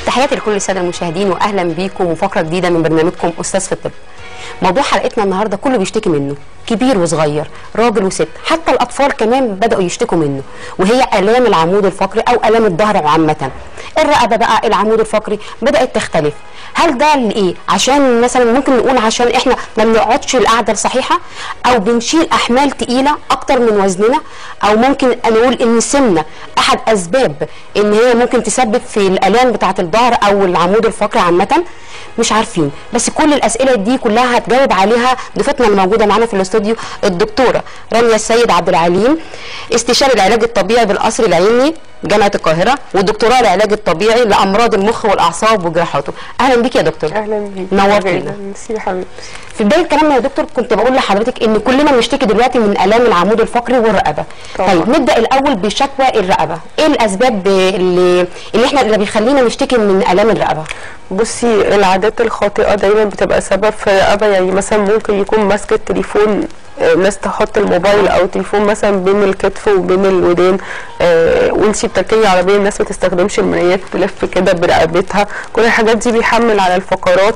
تحياتي لكل الساده المشاهدين واهلا بيكم وفقره جديده من برنامجكم استاذ في الطب. موضوع حلقتنا النهارده كله بيشتكي منه كبير وصغير راجل وست حتى الاطفال كمان بداوا يشتكوا منه وهي الام العمود الفقري او الام الظهر عامه الرقبه بقى العمود الفقري بدات تختلف هل ده لايه عشان مثلا ممكن نقول عشان احنا ما بنقعدش القعده الصحيحه او بنشيل احمال تقيله اكتر من وزننا او ممكن نقول ان السمنه احد اسباب ان هي ممكن تسبب في الالام بتاعه الظهر او العمود الفقري عامه مش عارفين بس كل الاسئله دي كلها هتجاوب عليها ضيفتنا الموجوده معانا في الاستوديو الدكتوره رانيا السيد عبد العليم استشاري العلاج الطبيعي بالقصر العيني جامعه القاهره والدكتوراه العلاج الطبيعي لامراض المخ والاعصاب وجراحاته اهلا بيك يا دكتور اهلا بيك نورتينا. ميرسي يا حبيبتي في بدايه كلامنا يا دكتور كنت بقول لحضرتك ان كلنا بنشتكي دلوقتي من الام العمود الفقري والرقبه طبعا. طيب نبدا الاول بشكوى الرقبه ايه الاسباب اللي اللي احنا اللي بيخلينا نشتكي من الام الرقبه بصي العادات الخاطئه دايما بتبقى سبب في الرقبه يعني مثلا ممكن يكون ماسك التليفون آه، ناس تحط الموبايل او التليفون مثلا بين الكتف وبين الودان آه وانتي بتركبي عربيه الناس ما تستخدمش المرايات تلف كده برقبتها كل الحاجات دي بيحمل على الفقرات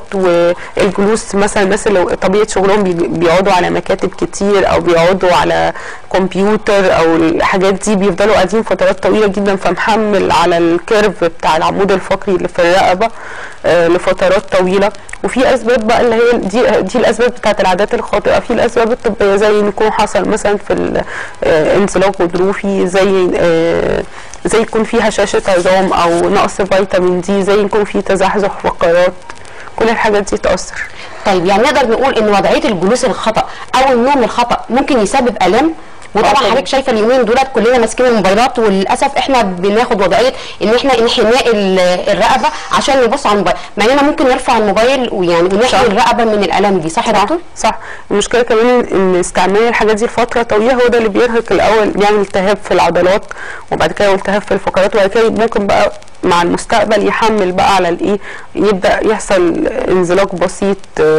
والجلوس مثلا الناس اللي طبيعه شغلهم بي- بيقعدوا على مكاتب كتير او بيقعدوا على كمبيوتر او الحاجات دي بيفضلوا قاعدين فترات طويله جدا فمحمل على الكيرف بتاع العمود الفقري اللي في الرقبه آه، لفترات طويله وفي اسباب بقى اللي هي دي دي الاسباب بتاعت العادات الخاطئه في الاسباب الطبيه زي ان يكون حصل مثلا في ال- آه، انزلاق غضروفي زي آه، زي يكون في هشاشه عظام او نقص فيتامين دي زي يكون في تزحزح فقرات كل الحاجات دي تاثر طيب يعني نقدر نقول ان وضعيه الجلوس الخطا او النوم الخطا ممكن يسبب الام وطبعا طبعاً. حضرتك شايفه اليومين دولت كلنا ماسكين الموبايلات وللاسف احنا بناخد وضعيه ان احنا انحناء ال- الرقبه عشان نبص على الموبايل مع اننا ممكن نرفع الموبايل ويعني صح. ونحمي الرقبه من الالام دي صح يا دكتور؟ صح المشكله كمان ان استعمال الحاجات دي لفتره طويله هو ده اللي بيرهق الاول بيعمل التهاب في العضلات وبعد كده التهاب في الفقرات وبعد كده ممكن بقى مع المستقبل يحمل بقى على الايه يبدا يحصل انزلاق بسيط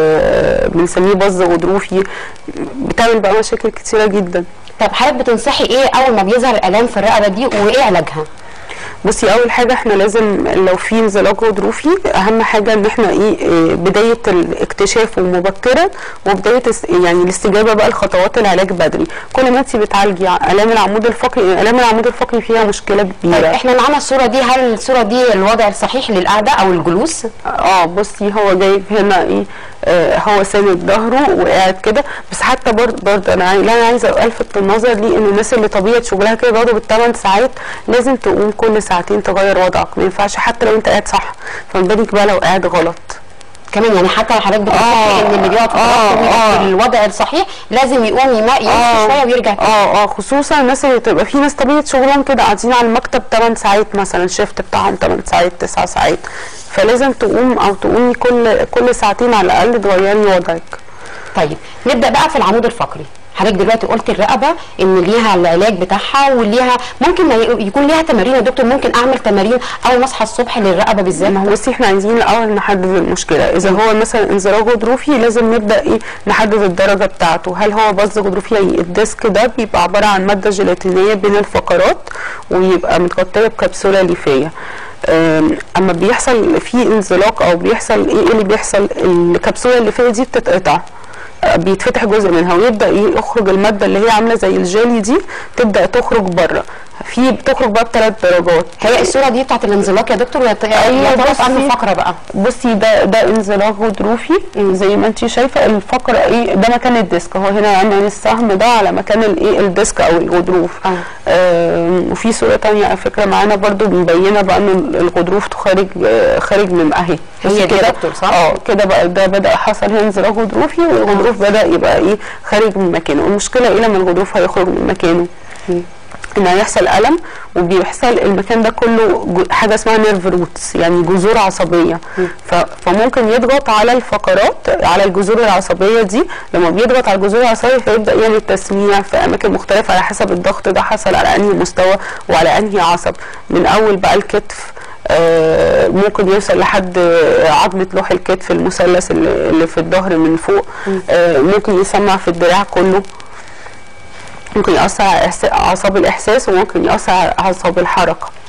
آه، بنسميه بظ غضروفي بتعمل بقى مشاكل كتيره جدا طب حضرتك بتنصحي ايه اول ما بيظهر الالام في الرقبه دي وايه علاجها؟ بصي اول حاجه احنا لازم لو في انزلاق غضروفي اهم حاجه ان احنا ايه إيه، بدايه الاكتشاف مبكرا وبدايه الس- يعني الاستجابه بقى لخطوات العلاج بدري كل ما انت بتعالجي ع- الام العمود الفقري الام العمود الفقري فيها مشكله طيب كبيره احنا معانا الصوره دي هل الصوره دي الوضع الصحيح للقعده او الجلوس؟ اه بصي هو جايب هنا ايه آه هو ساند ظهره وقاعد كده بس حتى برضه برضه انا عاي- لا انا عايزه الفت النظر ليه ان الناس اللي طبيعه شغلها كده بيقعدوا بالثمان ساعات لازم تقوم كل ساعتين تغير وضعك ما ينفعش حتى لو انت قاعد صح فما بالك بقى لو قاعد غلط كمان يعني حتى حضرتك بتنصحي آه، ان اللي بيقعد فترات آه، طويله آه. في الوضع الصحيح لازم يقوم يما- يمشي شويه ويرجع تاني اه اه خصوصا الناس اللي تبقى في ناس طبيعه شغلهم كده قاعدين على المكتب 8 ساعات مثلا الشيفت بتاعهم 8 ساعات 9 ساعات فلازم تقوم او تقومي كل كل ساعتين على الاقل تغيري وضعك طيب نبدا بقى في العمود الفقري حضرتك دلوقتي قلت الرقبه ان ليها العلاج بتاعها وليها ممكن ما ي- يكون ليها تمارين يا دكتور ممكن اعمل تمارين اول ما اصحى الصبح للرقبه بالذات ما هو بصي احنا عايزين الاول نحدد المشكله اذا هو مثلا انزلاق غضروفي لازم نبدا ايه نحدد الدرجه بتاعته هل هو بظ غضروفي يعني الديسك ده بيبقى عباره عن ماده جيلاتينيه بين الفقرات ويبقى متغطيه بكبسوله ليفيه أم، اما بيحصل في انزلاق او بيحصل ايه اللي بيحصل الكبسوله الليفيه دي بتتقطع أه، بيتفتح جزء منها ويبدا إيه يخرج الماده اللي هي عامله زي الجيلي دي تبدا تخرج بره في بتخرج بقى بثلاث درجات هي الصوره دي بتاعت الانزلاق يا دكتور يا أيوة، يا ترى في انهي بصي. فقره بقى بصي ده ده انزلاق غضروفي زي ما انت شايفه الفقره ايه ده مكان الديسك هو هنا عندنا السهم ده على مكان الايه الديسك او الغضروف آه. آم، وفي صوره تانية على فكره معانا برضو مبينه بقى ان الغضروف خارج آه، خارج من اهي هي بصي دي يا كده دكتور، صح؟ اه كده بقى ده بدا حصل هنا انزلاق غضروفي والغضروف بدا يبقى ايه خارج من مكانه المشكله ايه لما الغضروف هيخرج من مكانه ان هيحصل الم وبيحصل المكان ده كله جو- حاجه اسمها نيرف روتس يعني جذور عصبيه ف- فممكن يضغط على الفقرات على الجذور العصبيه دي لما بيضغط على الجذور العصبيه فيبدا يعمل تسميع في اماكن مختلفه على حسب الضغط ده حصل على انهي مستوى وعلى انهي عصب من اول بقى الكتف آه، ممكن يوصل لحد آه، عظمة لوح الكتف المثلث اللي اللي في الظهر من فوق آه، ممكن يسمع في الدراع كله ممكن يأثر على إحسا- أعصاب الإحساس وممكن يأثر على أعصاب الحركة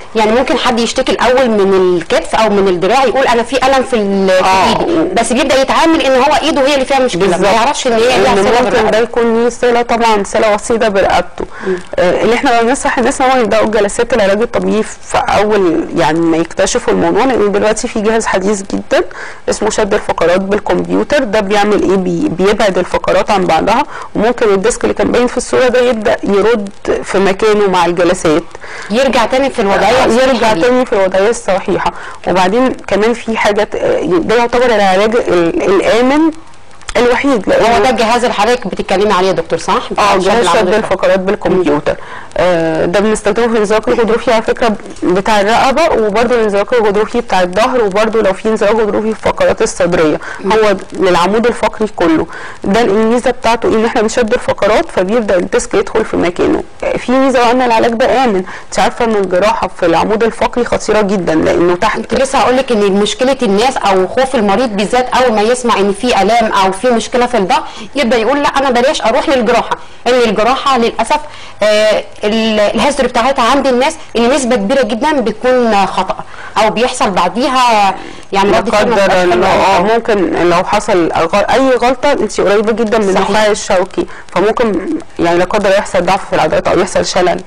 يعني ممكن حد يشتكي الاول من الكتف او من الدراع يقول انا في الم في, ال- في آه. ايدي بس بيبدا يتعامل ان هو ايده هي اللي فيها مشكله ما بالظبط. يعرفش ان هي ليها إن صله ممكن ده بالرقبة. يكون ليه صله طبعا صله وسيطه برقبته آه اللي احنا بننصح الناس ان هو يبداوا جلسات العلاج الطبيعي في اول يعني ما يكتشفوا الموضوع لان دلوقتي في جهاز حديث جدا اسمه شد الفقرات بالكمبيوتر ده بيعمل ايه بي بيبعد الفقرات عن بعضها وممكن الديسك اللي كان باين في الصوره ده يبدا يرد في مكانه مع الجلسات يرجع تاني في الوضعيه يرجع الصحية دي. تاني في الوضعيه الصحيحه وبعدين كمان في حاجه آه، ده يعتبر العلاج ال- الامن الوحيد لأن هو ده الجهاز اللي حضرتك بتتكلمي عليه يا دكتور صح؟ اه شد جهاز العمود شد الفقري. الفقرات بالكمبيوتر آه ده بنستخدمه في الانزلاق الغضروفي على فكره بتاع الرقبه وبرده الانزلاق الغضروفي بتاع الظهر وبرده لو في انزلاق غضروفي في الفقرات الصدريه هو للعمود الفقري كله ده الميزه بتاعته ان احنا بنشد الفقرات فبيبدا الديسك يدخل في مكانه آه، في ميزه وان العلاج ده امن انت عارفه ان الجراحه في العمود الفقري خطيره جدا لانه تحت كنت لسه هقول لك ان مشكله الناس او خوف المريض بالذات اول ما يسمع ان في الام او في مشكله في الظهر يبدا يقول لا انا بلاش اروح للجراحه ان الجراحه للاسف آه ال- الهيستوري بتاعتها عند الناس ان نسبه كبيره جدا بتكون خطا او بيحصل بعديها يعني لا رد فعل ما قدر بتبقاش الله حلوة. اه ممكن لو حصل غ- اي غلطه انت قريبه جدا من صحيح. النخاع الشوكي فممكن يعني لا قدر الله يحصل ضعف في العضلات او يحصل شلل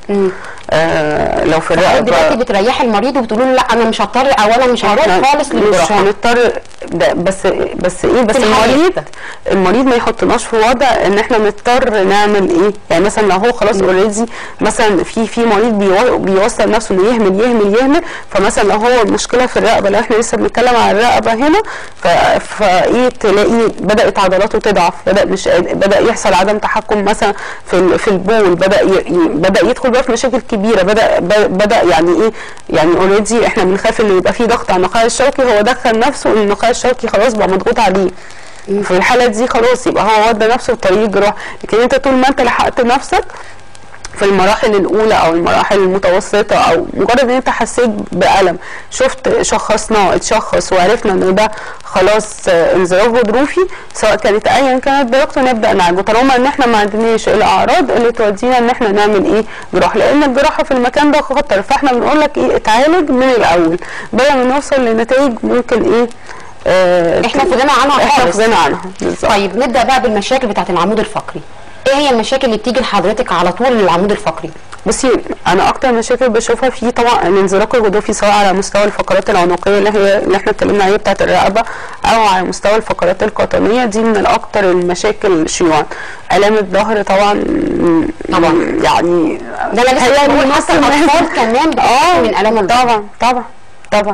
آه لو في حضرتك دلوقتي الرقبه بتريحي المريض وبتقولوا له لا انا مش هضطر او انا مش هروح إحنا خالص مش للجراحه هنضطر ده بس بس ايه بس في الحالة المريض كده. المريض ما يحطناش في وضع ان احنا نضطر نعمل ايه يعني مثلا لو هو خلاص اوريدي مثلا في في مريض بيو- بيوصل نفسه انه يهمل يهمل يهمل فمثلا لو هو المشكله في الرقبه لو احنا لسه بنتكلم على الرقبه هنا ف- فايه تلاقي بدات عضلاته تضعف بدا مش قادر- بدا يحصل عدم تحكم مثلا في ال- في البول بدا ي- ي- بدا يدخل بقى في مشاكل كبيره بدا ب- بدا يعني ايه يعني اوريدي احنا بنخاف ان يبقى في ضغط على النخاع الشوكي هو دخل نفسه ان النخاع الشوكي خلاص بقى مضغوط عليه في الحاله دي خلاص يبقى هو ودى نفسه في طريق الجراحه لكن انت طول ما انت لحقت نفسك في المراحل الاولى او المراحل المتوسطه او مجرد ان انت حسيت بالم شفت شخصناه اتشخص وعرفنا ان ده خلاص آه، انزلاق غضروفي سواء كانت ايا كانت درجته نبدا نعالجه طالما ان احنا ما عندناش الاعراض اللي تودينا ان احنا نعمل ايه جراحه لان الجراحه في المكان ده خطر فاحنا بنقول لك ايه اتعالج من الاول بدل ما نوصل لنتائج ممكن ايه آه احنا في غنى عنها احنا خالص في غنى عنها بالظبط طيب نبدا بقى بالمشاكل بتاعه العمود الفقري ايه هي المشاكل اللي بتيجي لحضرتك على طول للعمود الفقري بصي انا اكتر مشاكل بشوفها في طبعا الانزلاق الغضروفي سواء على مستوى الفقرات العنقيه اللي هي اللي احنا اتكلمنا عليها بتاعه الرقبه او على مستوى الفقرات القطنيه دي من الاكتر المشاكل شيوعا الام الظهر طبعا طبعا. يعني ده انا لسه هي بقول من حتى نص الاطفال كمان بتشتكي من الام الظهر طبعا طبعا طبعا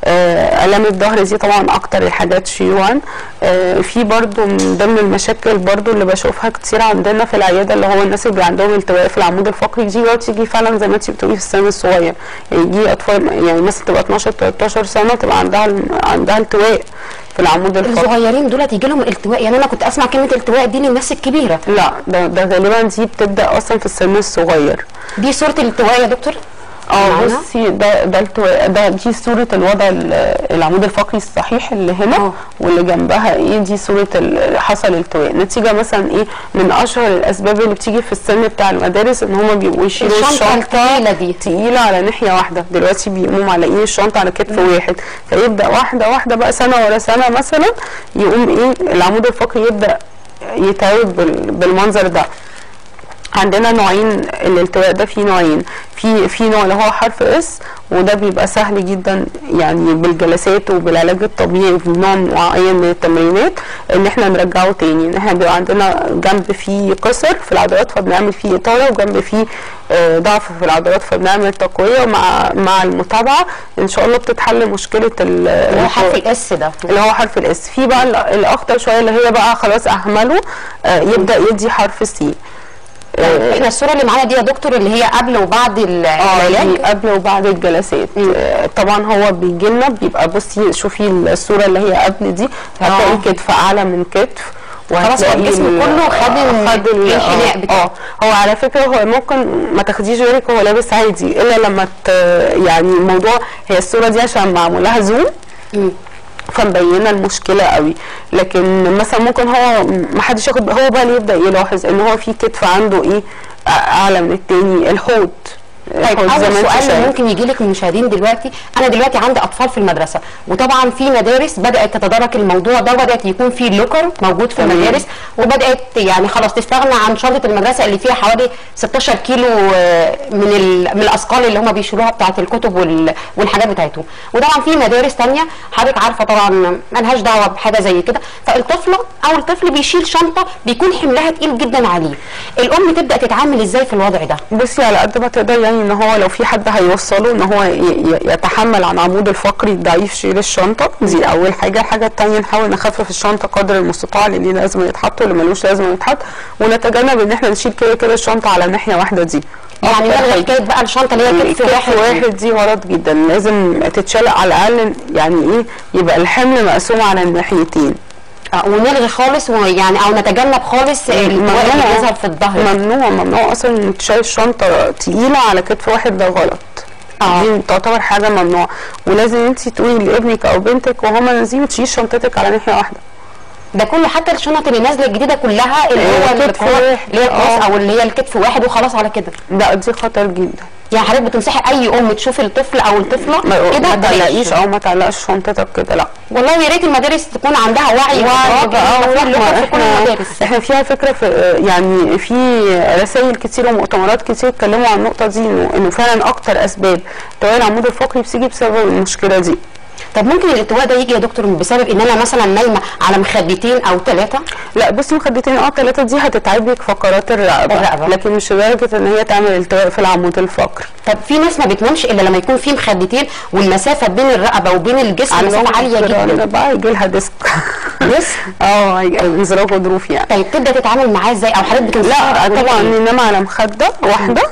آه، الام الظهر دي طبعا اكتر الحاجات شيوعا آه، في برضو من ضمن المشاكل برضو اللي بشوفها كتير عندنا في العياده اللي هو الناس اللي بيبقى عندهم التواء في العمود الفقري دي بقى تيجي فعلا زي ما انت بتقولي في السن الصغير يعني يجي اطفال يعني مثلا تبقى 12 13 سنه تبقى عندها عندها التواء في العمود الفقري الصغيرين دولت يجي لهم التواء يعني انا كنت اسمع كلمه التواء دي للناس الكبيره لا ده ده غالبا دي بتبدا اصلا في السن الصغير دي صوره الالتواء يا دكتور اه معانا؟ بصي ده ده التو- ده دي صوره الوضع ال- العمود الفقري الصحيح اللي هنا اه. واللي جنبها ايه دي صوره ال- حصل التواء نتيجه مثلا ايه من اشهر الاسباب اللي بتيجي في السن بتاع المدارس ان هما بيبقوا يشيلوا الشنطه الثقيله دي تقيلة على ناحية واحدة دلوقتي بيقوموا معلقين الشنطة على كتف واحد فيبدأ واحدة واحدة بقى سنة ورا سنة مثلا يقوم ايه العمود الفقري يبدأ يتعب بال- بالمنظر ده عندنا نوعين الالتواء ده فيه نوعين في في نوع اللي هو حرف اس وده بيبقى سهل جدا يعني بالجلسات وبالعلاج الطبيعي وبنوع معين من التمرينات ان احنا نرجعه تاني ان احنا بيبقى عندنا جنب فيه قصر في العضلات فبنعمل فيه اطاله وجنب فيه آه، ضعف في العضلات فبنعمل تقويه ومع مع المتابعه ان شاء الله بتتحل مشكله ال- اللي هو حرف الاس ده اللي هو حرف الاس في بقى ال- الاخطر شويه اللي هي بقى خلاص اهمله آه، يبدا يدي حرف سي احنا الصوره اللي معانا دي يا دكتور اللي هي قبل وبعد ال- اه العلاج دي قبل وبعد الجلسات آه، طبعا هو بيجي لنا بيبقى بصي شوفي الصوره اللي هي قبل دي هتلاقي آه. كتف اعلى من كتف خلاص هو الجسم ال- كله خد ال- خد ال- الانحناء آه، بتاعه. اه هو على فكره هو ممكن ما تاخديش بالك هو لابس عادي الا لما ت... يعني الموضوع هي الصوره دي عشان معمول لها زوم مم. فمبينه المشكله قوي لكن مثلا ممكن هو ما حدش ياخد هو بقى اللي يبدا يلاحظ ان هو في كتف عنده ايه أ- اعلى من التاني الحوض طيب حوض زي اول ما انت سؤال شايف. ممكن يجي لك من المشاهدين دلوقتي انا دلوقتي عندي اطفال في المدرسه وطبعا في مدارس بدات تتدارك الموضوع ده وبدات يكون في لوكر موجود في تمام. المدارس وبدات يعني خلاص تستغنى عن شنطه المدرسه اللي فيها حوالي 16 كيلو آه، من ال- من الاثقال اللي هم بيشيلوها بتاعه الكتب وال- والحاجات بتاعتهم وطبعا في مدارس تانية حضرتك عارفه طبعا ملهاش دعوه بحاجه زي كده فالطفله او الطفل بيشيل شنطه بيكون حملها تقيل جدا عليه الام تبدا تتعامل ازاي في الوضع ده بصي على قد ما تقدر يعني ان هو لو في حد هيوصله ان هو ي- ي- يتحمل عن عمود الفقري الضعيف شيل الشنطه دي اول حاجه الحاجه الثانيه نحاول نخفف الشنطه قدر المستطاع اللي ليه لازم يتحط واللي ملوش لازم يتحط ونتجنب ان احنا نشيل كده كده الشنطه على ناحيه واحده دي يعني أكتر نلغي حاجة. حكايه بقى الشنطه اللي هي كتف واحد كتف واحد دي غلط جدا لازم تتشال على الاقل يعني ايه يبقى الحمل مقسوم على الناحيتين آه، ونلغي خالص ويعني او نتجنب خالص الالتواء اللي بيظهر في الظهر ممنوع ممنوع اصلا انك تشيل الشنطه تقيله على كتف واحد ده غلط آه. دي تعتبر حاجه ممنوعه ولازم انت تقولي لابنك او بنتك وهما نازلين تشيل شنطتك على ناحيه واحده ده كله حتى الشنط اللي نازله الجديده كلها اللي آه، هو اللي كتف هو واحد. اللي هي الكروس آه. او اللي هي الكتف واحد وخلاص على كده لا دي خطر جدا يعني حضرتك بتنصحي اي ام تشوف الطفل او الطفله ما, كده ما بلاش. تقلقيش او ما تعلقش شنطتك كده لا والله يا ريت المدارس تكون عندها وعي وعي وإدراك بقى إن في لغة ورحمة. في كل احنا المدارس احنا فيها فكره في يعني في رسائل كتير ومؤتمرات كتير اتكلموا عن النقطه دي انه انه فعلا اكتر اسباب توعيه العمود الفقري بتيجي بسبب المشكله دي طب ممكن الالتواء ده يجي يا دكتور بسبب ان انا مثلا نايمه على مخدتين او ثلاثه لا بصي مخدتين اه ثلاثه دي هتتعب لك فقرات الرقبه الرقبة. لكن مش لدرجه ان هي تعمل التواء في العمود الفقري طب في ناس ما بتنامش الا لما يكون في مخدتين والمسافه بين الرقبه وبين الجسم مسافه عاليه جدا بقى يجي لها ديسك ديسك؟ اه هيجي- انزلاق غضروفي يعني طيب تبدا تتعامل معاه ازاي او حضرتك بتنصحها لا بتقولي طبعا إيه؟ ننام على مخده واحده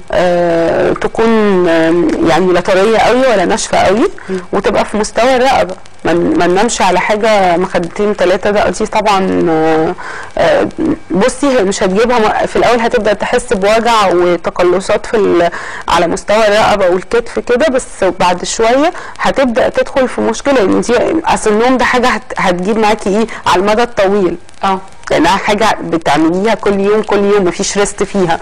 آه تكون آه يعني لا طريه قوي ولا ناشفه قوي وتبقى في مستوى الرقبه ما ما ننامش على حاجه مخدتين ثلاثه ده دي طبعا آه آه بصي هي مش هتجيبها م- في الاول هتبدا تحس بوجع وتقلصات في ال- على مستوى الرقبه والكتف كده بس بعد شويه هتبدا تدخل في مشكله لان دي اصل النوم ده حاجه هت- هتجيب معاكي ايه على المدى الطويل اه لانها حاجه بتعمليها كل يوم كل يوم مفيش ريست فيها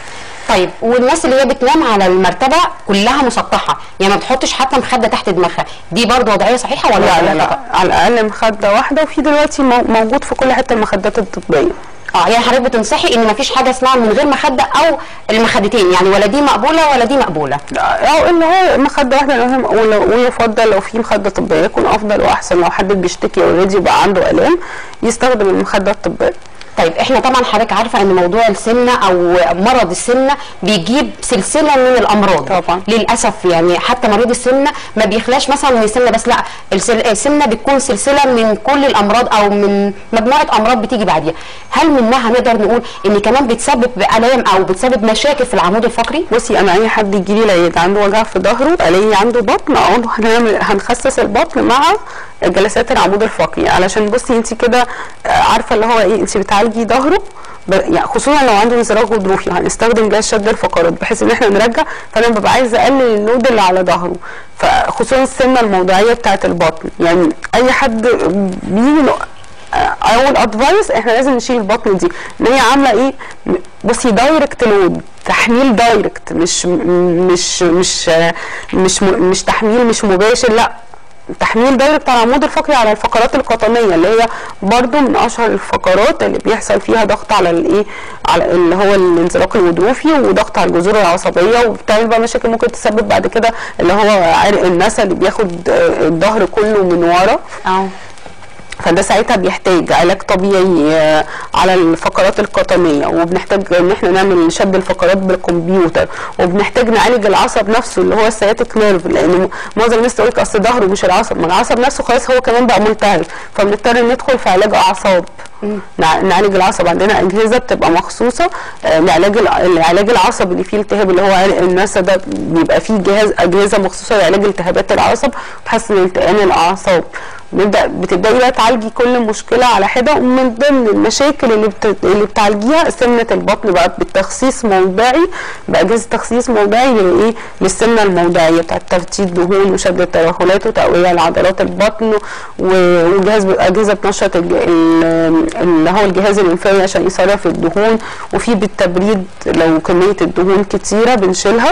طيب والناس اللي هي بتنام على المرتبه كلها مسطحه يعني ما بتحطش حتى مخده تحت دماغها دي برضه وضعيه صحيحه ولا لا لا ولا لا على الاقل مخده واحده وفي دلوقتي مو- موجود في كل حته المخدات الطبيه اه يعني حضرتك بتنصحي ان ما فيش حاجه اسمها من غير مخده او المخدتين يعني ولا دي مقبوله ولا دي مقبوله او اللي هو مخده واحده لو- ولو- ويفضل لو في مخده طبيه يكون افضل واحسن لو حد بيشتكي اوريدي وبقى عنده الام يستخدم المخده الطبيه طيب احنا طبعا حضرتك عارفه ان موضوع السمنه او مرض السمنه بيجيب سلسله من الامراض طبعا. للاسف يعني حتى مريض السمنه ما بيخلاش مثلا من السمنه بس لا السل- السمنه بتكون سلسله من كل الامراض او من مجموعه امراض بتيجي بعديها هل منها نقدر نقول ان كمان بتسبب الام او بتسبب مشاكل في العمود الفقري بصي انا اي حد يجي لي العياده عنده وجع في ظهره الاقي عنده بطن اقول له هنعمل هنخسس البطن مع جلسات العمود الفقري علشان بصي انت كده آه، عارفه اللي هو ايه انت بتعالجي ظهره ب- يعني خصوصا لو عنده انزلاق غضروفي هنستخدم جهاز شد الفقرات بحيث ان احنا نرجع فانا ببقى عايزه اقلل اللود اللي على ظهره فخصوصا السمنه الموضعيه بتاعه البطن يعني اي حد بيجي له اول ادفايس احنا لازم نشيل البطن دي ان هي عامله ايه م- بصي دايركت لود تحميل دايركت مش م- مش مش مش م- مش تحميل مش مباشر لا تحميل دايركت على العمود الفقري على الفقرات القطنيه اللي هي برضو من اشهر الفقرات اللي بيحصل فيها ضغط على الايه على اللي هو الانزلاق الغضروفي وضغط على الجذور العصبيه وبتعمل بقى مشاكل ممكن تسبب بعد كده اللي هو عرق النسا اللي بياخد آه، الظهر كله من ورا اه فده ساعتها بيحتاج علاج طبيعي آه، على الفقرات القطنيه وبنحتاج ان احنا نعمل شد الفقرات بالكمبيوتر وبنحتاج نعالج العصب نفسه اللي هو السياتيك نيرف لان م- معظم الناس تقول لك اصل ظهره مش العصب ما العصب نفسه خلاص هو كمان بقى ملتهب فبنضطر ندخل في علاج اعصاب نع- نعالج العصب عندنا اجهزه بتبقى مخصوصه آه، لعلاج الع- العلاج العصب اللي فيه التهاب اللي هو عرق النسا ده بيبقى فيه جهاز اجهزه مخصوصه لعلاج التهابات العصب وتحسن التئام الاعصاب نبدا بتبداي بقى تعالجي كل مشكله على حده ومن ضمن المشاكل اللي بت... اللي بتعالجيها سمنه البطن بقى بالتخسيس موضعي باجهزه تخسيس موضعي للايه للسمنه الموضعيه بتاعت تفتيت دهون وشد الترهلات وتقويه لعضلات البطن و- وجهاز اجهزه بتنشط الج- ال- اللي هو الجهاز الانفاقي عشان يصرف الدهون وفي بالتبريد لو كميه الدهون كتيره بنشيلها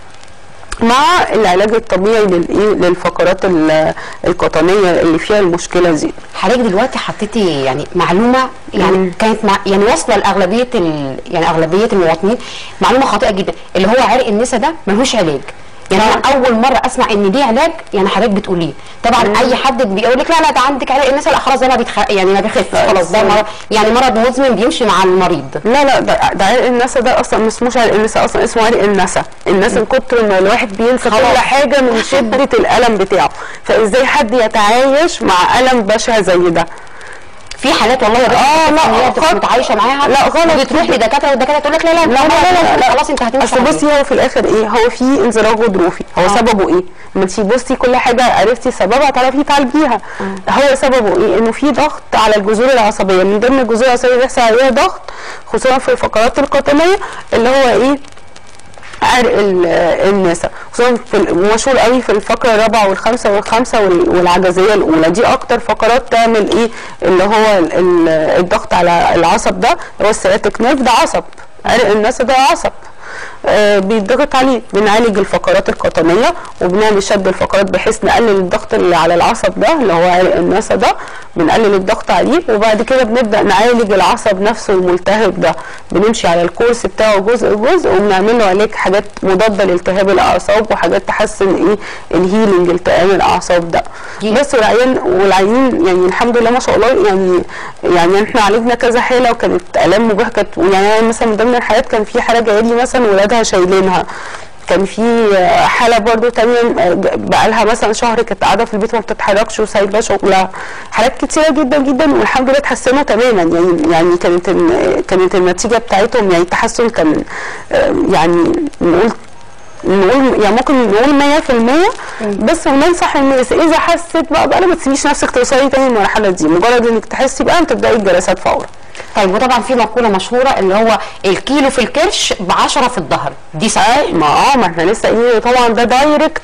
مع العلاج الطبيعي للايه للفقرات ال- القطنيه اللي فيها المشكله دي حضرتك دلوقتي حطيتي يعني معلومه يعني مم. كانت مع يعني واصله لاغلبيه ال... يعني اغلبيه المواطنين معلومه خاطئه جدا اللي هو عرق النسا ده ملوش علاج يعني انا اول مره اسمع ان ليه علاج يعني حضرتك بتقوليه طبعا مم. اي حد بيقول لك لا لا ده عندك عرق النسا لا خلاص ده ما بيتخ... يعني ما بيخفش لا، خلاص ده إزاي؟ مرض يعني مرض مزمن بيمشي مع المريض لا لا ده, ده عرق النسا ده اصلا ما اسموش عرق النسا اصلا اسمه عرق النسا النسا من كتر ما الواحد بينسى خلاص. كل حاجه من شده الالم بتاعه فازاي حد يتعايش مع الم بشع زي ده في حالات والله يا بنت آه، لا، إن هي بتبقى غلط. متعايشه معاها لا، غلط. بتروح لدكاتره والدكاتره تقول لك لا لا لا لا لا, لا, لا. خلاص انت هتمشي اصل عليه. بصي هو في الاخر ايه هو في انزلاق غضروفي هو آه. سببه ايه ما انتي بصي كل حاجه عرفتي سببها تعرفي تعالجيها هو سببه ايه انه في ضغط على الجذور العصبيه من ضمن الجذور العصبيه بيحصل عليها ضغط خصوصا في الفقرات القطنيه اللي هو ايه عرق ال- النسا خصوصا في ال- مشهور قوي في الفقره الرابعه والخامسه والخامسه وال- والعجزيه الاولى دي اكتر فقرات تعمل ايه اللي هو ال- ال- الضغط على العصب ده اللي هو السياتيك نيرف ده عصب عرق النسا ده عصب آه بيتضغط عليه بنعالج الفقرات القطنيه وبنعمل شد الفقرات بحيث نقلل الضغط اللي على العصب ده اللي هو عرق النسا ده بنقلل الضغط عليه وبعد كده بنبدا نعالج العصب نفسه الملتهب ده بنمشي على الكورس بتاعه جزء جزء وبنعمل له علاج حاجات مضاده لالتهاب الاعصاب وحاجات تحسن ايه الهيلينج التئام الاعصاب ده جي. بس والعيان والعيانين يعني الحمد لله ما شاء الله يعني يعني احنا عالجنا كذا حاله وكانت الام مباحه كانت يعني أنا مثلا من ضمن الحالات كان في حاله جايه لي مثلا ولادها شايلينها كان في حاله برضو تانية بقالها مثلا شهر كانت قاعده في البيت ما بتتحركش وسايبه شغلها حالات كتيره جدا جدا والحمد لله اتحسنوا تماما يعني يعني كانت ال- كانت النتيجه بتاعتهم يعني التحسن كان آه، يعني نقول نقول يعني ممكن نقول 100% بس وننصح الناس اذا حست بقى بقى ما تسيبيش نفسك توصلي تاني المرحله دي مجرد انك تحسي بقى تبداي الجلسات فورا طيب وطبعا في مقوله مشهوره اللي هو الكيلو في الكرش ب 10 في الظهر دي صحيح ما اه ما احنا لسه قايلين طبعا ده دايركت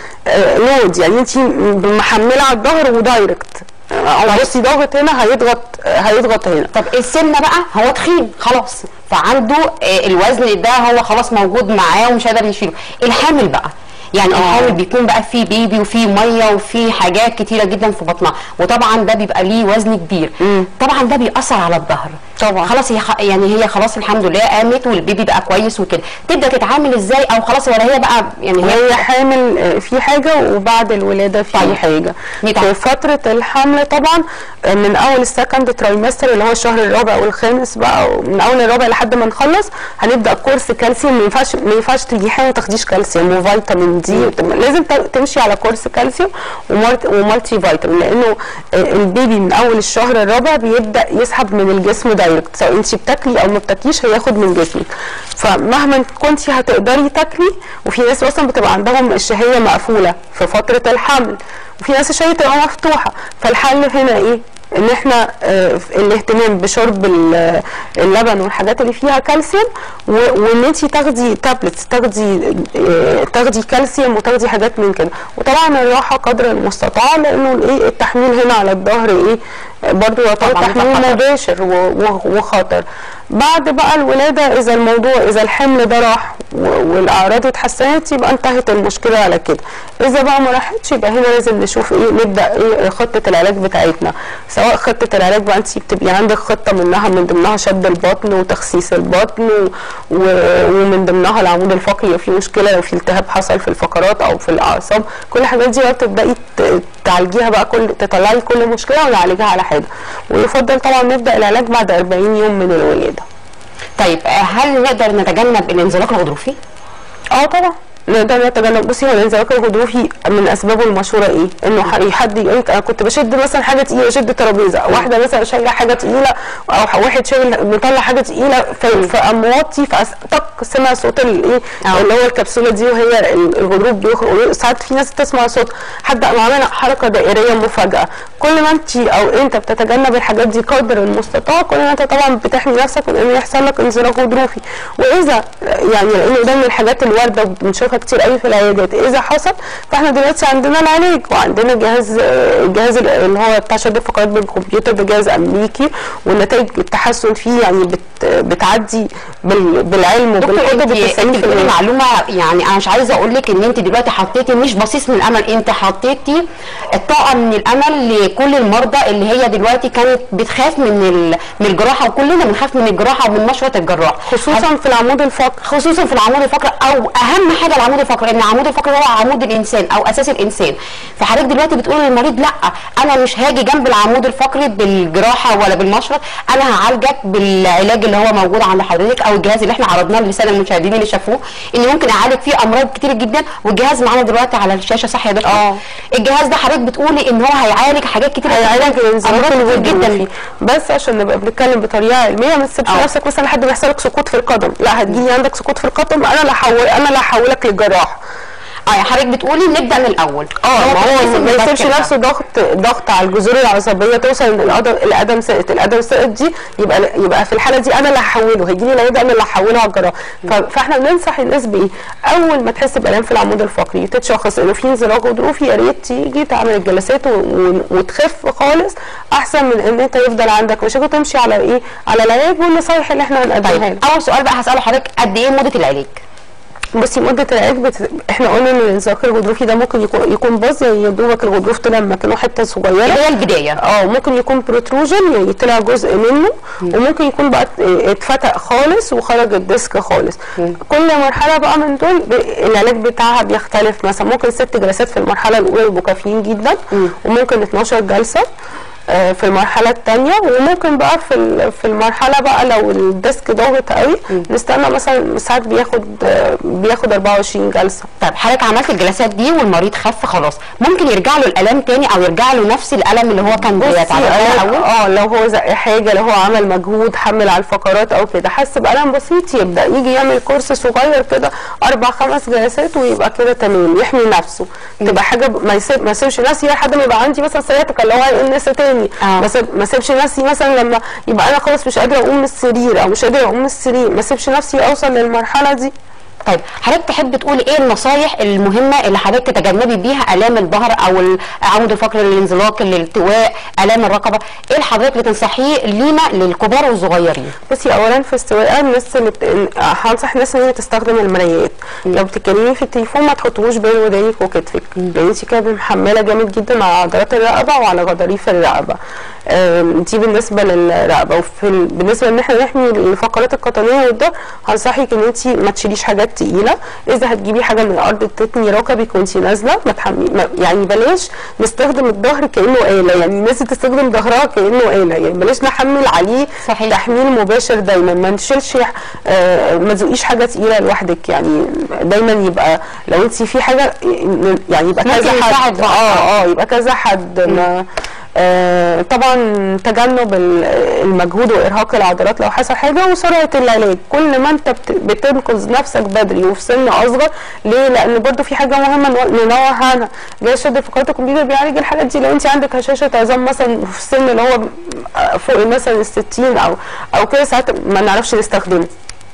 آه لود يعني انت محمله على الظهر ودايركت آه، بصي ضغط هنا هيضغط آه، هيضغط هنا طب السمنه بقى هو تخين خلاص فعنده آه، الوزن ده هو خلاص موجود معاه ومش قادر يشيله الحامل بقى يعني آه. الحامل بيكون بقى فيه بيبي وفيه ميه وفيه حاجات كتيره جدا في بطنها وطبعا ده بيبقى ليه وزن كبير مم. طبعا ده بيأثر على الظهر طبعا. خلاص هي خ- يعني هي خلاص الحمد لله قامت والبيبي بقى كويس وكده تبدا تتعامل ازاي او خلاص ولا هي بقى يعني هي وهي حامل آه، في حاجه وبعد الولاده في طيب. حاجه نتعب. في فتره الحمل طبعا آه، من اول السكند ترايمستر اللي هو الشهر الرابع والخامس بقى من اول الرابع لحد ما نخلص هنبدا كورس كالسيوم ما ينفعش ما ينفعش تيجي حاجه ما تاخديش كالسيوم وفيتامين دي وتم- لازم ت- تمشي على كورس كالسيوم ومالت- ومالتي فيتامين لانه آه، البيبي من اول الشهر الرابع بيبدا يسحب من الجسم دايركت سواء انت بتاكلي او ما بتاكليش هياخد من جسمك فمهما كنتي هتقدري تاكلي وفي ناس اصلا بتبقى عندهم الشهيه مقفوله في فتره الحمل وفي ناس الشهيه تبقى مفتوحه فالحل هنا ايه ان احنا آه، في الاهتمام بشرب ال- اللبن والحاجات اللي فيها كالسيوم و- وان انت تاخدي تابلتس تاخدي آه، تاخدي كالسيوم وتاخدي حاجات من كده وطبعا الراحه قدر المستطاع لانه الايه التحميل هنا على الظهر ايه برضه يعتبر طبعاً ده تحميل خطر. مباشر و- و- وخطر بعد بقى الولاده اذا الموضوع اذا الحمل ده راح و- والاعراض اتحسنت يبقى انتهت المشكله على كده اذا بقى ما راحتش يبقى هنا لازم نشوف ايه نبدا ايه خطه العلاج بتاعتنا سواء خطه العلاج بقى انت بتبقي عندك خطه منها من ضمنها شد البطن وتخسيس البطن و... و... ومن ضمنها العمود الفقري لو في مشكله لو في التهاب حصل في الفقرات او في الاعصاب كل الحاجات دي بقى بتبداي ت- تعالجيها بقى كل تطلعي كل مشكله ونعالجها على حده ويفضل طبعا نبدا العلاج بعد 40 يوم من الولاده طيب آه، هل نقدر نتجنب الانزلاق الغضروفي؟ اه طبعا نقدر نتجنب بصي هو الانزلاق الغضروفي من اسبابه المشهوره ايه؟ انه ح- حد يقول لك انا كنت بشد مثلا حاجه تقيله بشد ترابيزه واحده مثلا شايله حاجه تقيله او ح- واحد شايل مطلع حاجه تقيله ف- فقام موطي فطق سمع صوت الايه آه. اللي هو الكبسوله دي وهي ال- الغضروف بيخرج ساعات في ناس تسمع صوت حد قام عامل حركه دائريه مفاجاه كل ما انت او انت بتتجنب الحاجات دي قدر المستطاع كل ما انت طبعا بتحمي نفسك من ان يحصل لك انزلاق غضروفي واذا يعني لانه ده من الحاجات الوارده وبنشوفها كتير قوي في العيادات اذا حصل فاحنا دلوقتي عندنا العلاج وعندنا جهاز آه، الجهاز اللي هو بتاع شد الفقرات بالكمبيوتر ده جهاز امريكي والنتائج التحسن فيه يعني بت بتعدي بال- بالعلم دكتور وبالكتب انت ب انت بتقولي 90% معلومه يعني انا مش عايزه اقول لك ان انت دلوقتي حطيتي مش بصيص من الامل انت حطيتي الطاقه من الامل لكل المرضى اللي هي دلوقتي كانت بتخاف من ال- من الجراحه وكلنا بنخاف من الجراحه ومن مشرط الجراح خصوصا في العمود الفقري خصوصا في العمود الفقري او اهم حاجه العمود الفقري ان العمود الفقري هو عمود الانسان او اساس الانسان فحضرتك دلوقتي بتقول للمريض لا انا مش هاجي جنب العمود الفقري بالجراحه ولا بالمشرط انا هعالجك بالعلاج اللي هو موجود عند حضرتك او الجهاز اللي احنا عرضناه للساده المشاهدين اللي شافوه ان ممكن اعالج فيه امراض كتير جدا والجهاز معانا دلوقتي على الشاشه صح يا دكتور اه. الجهاز ده حضرتك بتقولي ان هو هيعالج حاجات كتير هيعالج جدا الانزلاق امراض كتير الغدوي جدا فيه بس عشان نبقى بنتكلم بطريقه علميه ما تسيبش اه. نفسك مثلا لحد ما يحصل لك سقوط في القدم لا هتجيلي عندك سقوط في القدم انا اللي هحول انا اللي هحولك للجراح اه يعني حضرتك بتقولي نبدا من الاول اه ما هو التشخيص ما يسيبش المبكر ده. نفسه ضغط ضغط على الجذور العصبيه توصل ان القدم القدم سقط القدم سقط دي يبقى يبقى في الحاله دي انا اللي هحوله هيجي لي العياده انا اللي هحوله على الجراح ف- فاحنا بننصح الناس بايه؟ اول ما تحس بالام في العمود الفقري تتشخص انه في انزلاق غضروفي يا ريت تيجي تعمل الجلسات و- و- وتخف خالص احسن من ان انت يفضل عندك مشاكل تمشي على ايه؟ على العلاج والنصايح اللي احنا هنقدمها طيب لك. اول سؤال بقى هساله حضرتك قد ايه مده العلاج بصي مده العلاج بت... احنا قلنا ان الانزلاق الغضروفي ده ممكن يكون يكون باظ يعني يا دوبك الغضروف طلع مكانه حته صغيره اللي هي البدايه اه ممكن يكون بروتروجن يعني طلع جزء منه وممكن يكون بقى ات- اتفتق خالص وخرج الديسك خالص كل مرحله بقى من دول ب- العلاج بتاعها بيختلف مثلا ممكن ست جلسات في المرحله الاولى يبقوا كافيين جدا وممكن 12 جلسه آه، في المرحلة الثانية وممكن بقى في ال- في المرحلة بقى لو الديسك ضاغط قوي نستنى مثلا ساعات بياخد آه، بياخد 24 جلسة طيب حضرتك عملت الجلسات دي والمريض خف خلاص ممكن يرجع له الالام تاني او يرجع له نفس الالم اللي هو كان بصي بيتعرض له أنا- الاول اه لو هو زق حاجه لو هو عمل مجهود حمل على الفقرات او كده حس بالم بسيط يبدا يجي يعمل كورس صغير كده اربع خمس جلسات ويبقى كده تمام يحمي نفسه تبقى حاجه ب- ما يسيب ما يسيبش نفسي لحد ما يبقى عندي مثلا سياتيكا اللي هو هيقنص تاني آه. ما سيب- ما سيبش نفسي مثلا لما يبقى انا خلاص مش قادره اقوم من السرير او مش قادره اقوم من السرير ما سيبش نفسي اوصل للمرحله دي طيب حضرتك تحب تقولي ايه النصايح المهمه اللي حضرتك تتجنبي بيها الام الظهر او العمود الفقري الانزلاق الالتواء الام الرقبه ايه اللي حضرتك بتنصحيه لينا للكبار والصغيرين بصي اولا في استواء الناس اللي بت... هنصح الناس ان هي تستخدم المرايات لو بتتكلمي في التليفون ما تحطوش بين ودانك وكتفك لان انت كده محمله جامد جدا على عضلات الرقبه وعلى غضاريف الرقبه آم، دي بالنسبه للرقبه وفي ال... بالنسبه ان احنا نحمي الفقرات القطنيه والظهر هنصحك ان انت ما تشيليش حاجات تقيله اذا هتجيبي حاجه من الارض تتني ركبك وانت نازله ما تحمي ما... يعني بلاش نستخدم الظهر كانه اله يعني الناس تستخدم ظهرها كانه اله يعني بلاش نحمل عليه صحيح. تحميل مباشر دايما ما نشيلش آه، ما تزقيش حاجه تقيله لوحدك يعني دايما يبقى لو انت في حاجه يعني يبقى ممكن كذا نساعد حد بعض. اه اه يبقى كذا حد ما آه طبعا تجنب ال- المجهود وارهاق العضلات لو حصل حاجه وسرعه العلاج كل ما انت بت- بتنقذ نفسك بدري وفي سن اصغر ليه لان برضو في حاجه مهمه نو- ننوه عنها جهاز شد فقرات الكمبيوتر بيعالج الحاجات دي لو انت عندك هشاشه عظام مثلا في السن اللي هو فوق مثلا ال 60 او او كده ساعات ما نعرفش نستخدمه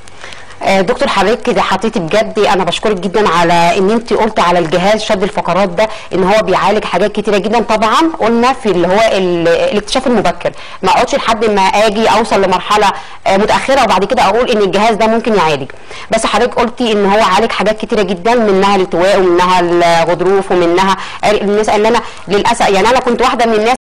آه، دكتور حضرتك كده حطيتي بجد انا بشكرك جدا على ان انت قلت على الجهاز شد الفقرات ده ان هو بيعالج حاجات كتيره جدا طبعا قلنا في اللي هو ال- الاكتشاف المبكر ما اقعدش لحد ما اجي اوصل لمرحله آه، متاخره وبعد كده اقول ان الجهاز ده ممكن يعالج بس حضرتك قلتي ان هو عالج حاجات كتيره جدا منها الالتواء ومنها الغضروف ومنها الناس اللي انا للاسف يعني انا كنت واحده من الناس